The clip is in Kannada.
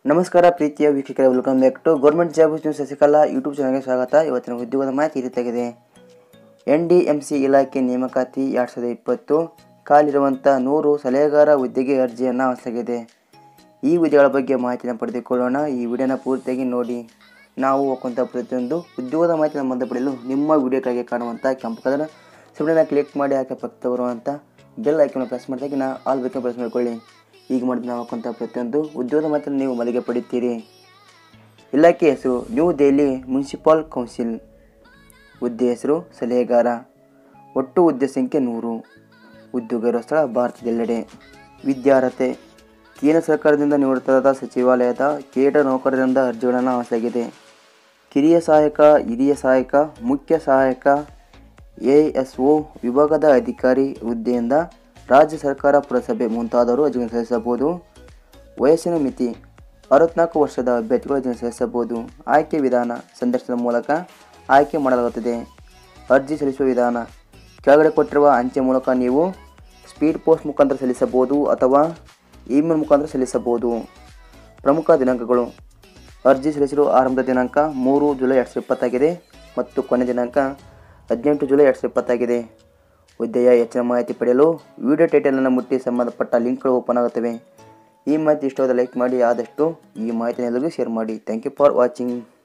ನಮಸ್ಕಾರ ಪ್ರೀತಿಯ ವೀಕ್ಷಕರೇ welcome back to government job news Shashikala YouTube ಚಾನಲ್ಗೆ ಸ್ವಾಗತ ಇವತ್ತಿನ ಉದ್ಯೋಗದ ಮಾಹಿತಿ ಈ ರೀತಿಯಾಗಿದೆ ಎನ್ ಡಿ ಎಂ ಸಿ ಇಲಾಖೆ ನೇಮಕಾತಿ ಎರಡು ಸಾವಿರದ ಇಪ್ಪತ್ತು ಖಾಲಿರುವಂಥ ನೂರು ಸಲಹೆಗಾರ ಹುದ್ದೆಗೆ ಅರ್ಜಿಯನ್ನು ಆಸಲಾಗಿದೆ ಈ ಹುದ್ದೆಗಳ ಬಗ್ಗೆ ಮಾಹಿತಿಯನ್ನು ಪಡೆದುಕೊಳ್ಳೋಣ ಈ ವಿಡಿಯೋನ ಪೂರ್ತಿಯಾಗಿ ನೋಡಿ ನಾವು ಹೋಗುವಂಥ ಪ್ರತಿಯೊಂದು ಉದ್ಯೋಗದ ಮಾಹಿತಿ ಸಂಬಂಧ ಪಡೆಯಲು ನಿಮ್ಮ ವಿಡಿಯೋ ಕೆಳಗೆ ಕಾಣುವಂಥ ಕೆಂಪು ಕಲರ್ ಸುಮ್ಮನೆ ಕ್ಲಿಕ್ ಮಾಡಿ ಹಾಕಿ ಪಕ್ಕ ಬರುವಂಥ ಬೆಲ್ ಐಕನ್ ಪ್ರೆಸ್ ಮಾಡಿದಾಗಿನ ಆಲ್ ಬೇಕನ್ನು ಪ್ರೆಸ್ ಮಾಡಿಕೊಳ್ಳಿ ಈಗ ಮಾಡಿದ ನಾವು ಹಾಕುವಂಥ ಪ್ರತಿಯೊಂದು ಉದ್ಯೋಗದ ಮಾಹಿತಿಯನ್ನು ನೀವು ಮನೆಗೆ ಪಡಿತೀರಿ ಇಲಾಖೆ ಹೆಸರು ನ್ಯೂ ದೆಹಲಿ ಮುನ್ಸಿಪಲ್ ಕೌನ್ಸಿಲ್ ಹುದ್ದೆ ಹೆಸರು ಸಲಹೆಗಾರ ಒಟ್ಟು ಹುದ್ದೆ ಸಂಖ್ಯೆ ನೂರು ಉದ್ಯೋಗ ಇರುವ ಸ್ಥಳ ಭಾರತದೆಲ್ಲೆಡೆ ವಿದ್ಯಾರ್ಹತೆ ಕೇಂದ್ರ ಸರ್ಕಾರದಿಂದ ನಿವೃತ್ತರಾದ ಸಚಿವಾಲಯದ ಕೇಡ ನೌಕರರಿಂದ ಅರ್ಜಿಗಳನ್ನು ಆಸಲಾಗಿದೆ ಕಿರಿಯ ಸಹಾಯಕ ಹಿರಿಯ ಸಹಾಯಕ ಮುಖ್ಯ ಸಹಾಯಕ ಎ ಎಸ್ ಒ ವಿಭಾಗದ ಅಧಿಕಾರಿ ಹುದ್ದೆಯಿಂದ ರಾಜ್ಯ ಸರ್ಕಾರ ಪುರಸಭೆ ಮುಂತಾದವರು ಅರ್ಜಿಗಳನ್ನು ಸಲ್ಲಿಸಬಹುದು ವಯಸ್ಸಿನ ಮಿತಿ ಅರವತ್ನಾಲ್ಕು ವರ್ಷದ ಅಭ್ಯರ್ಥಿಗಳು ಅರ್ಜಿಯನ್ನು ಸಲ್ಲಿಸಬಹುದು ಆಯ್ಕೆ ವಿಧಾನ ಸಂದರ್ಶನದ ಮೂಲಕ ಆಯ್ಕೆ ಮಾಡಲಾಗುತ್ತದೆ ಅರ್ಜಿ ಸಲ್ಲಿಸುವ ವಿಧಾನ ಕೆಳಗಡೆ ಕೊಟ್ಟಿರುವ ಅಂಚೆ ಮೂಲಕ ನೀವು ಸ್ಪೀಡ್ ಪೋಸ್ಟ್ ಮುಖಾಂತರ ಸಲ್ಲಿಸಬಹುದು ಅಥವಾ ಇಮೇಲ್ ಮುಖಾಂತರ ಸಲ್ಲಿಸಬಹುದು ಪ್ರಮುಖ ದಿನಾಂಕಗಳು ಅರ್ಜಿ ಸಲ್ಲಿಸಲು ಆರಂಭದ ದಿನಾಂಕ ಮೂರು ಜುಲೈ ಎರಡು ಸಾವಿರದ ಇಪ್ಪತ್ತಾಗಿದೆ ಮತ್ತು ಕೊನೆ ದಿನಾಂಕ ಹದಿನೆಂಟು ಜುಲೈ ಎರಡು ಸಾವಿರದ ಇಪ್ಪತ್ತಾಗಿದೆ ಹುದ್ದೆಯ ಹೆಚ್ಚಿನ ಮಾಹಿತಿ ಪಡೆಯಲು ವಿಡಿಯೋ ಟೈಟಲನ್ನು ಮುಟ್ಟಿ ಸಂಬಂಧಪಟ್ಟ ಲಿಂಕ್ಗಳು ಓಪನ್ ಆಗುತ್ತವೆ ಈ ಮಾಹಿತಿ ಇಷ್ಟವಾದ ಲೈಕ್ ಮಾಡಿ ಆದಷ್ಟು ಈ ಮಾಹಿತಿನ ಎಲ್ಲರಿಗೂ ಶೇರ್ ಮಾಡಿ ಥ್ಯಾಂಕ್ ಯು ಫಾರ್ ವಾಚಿಂಗ್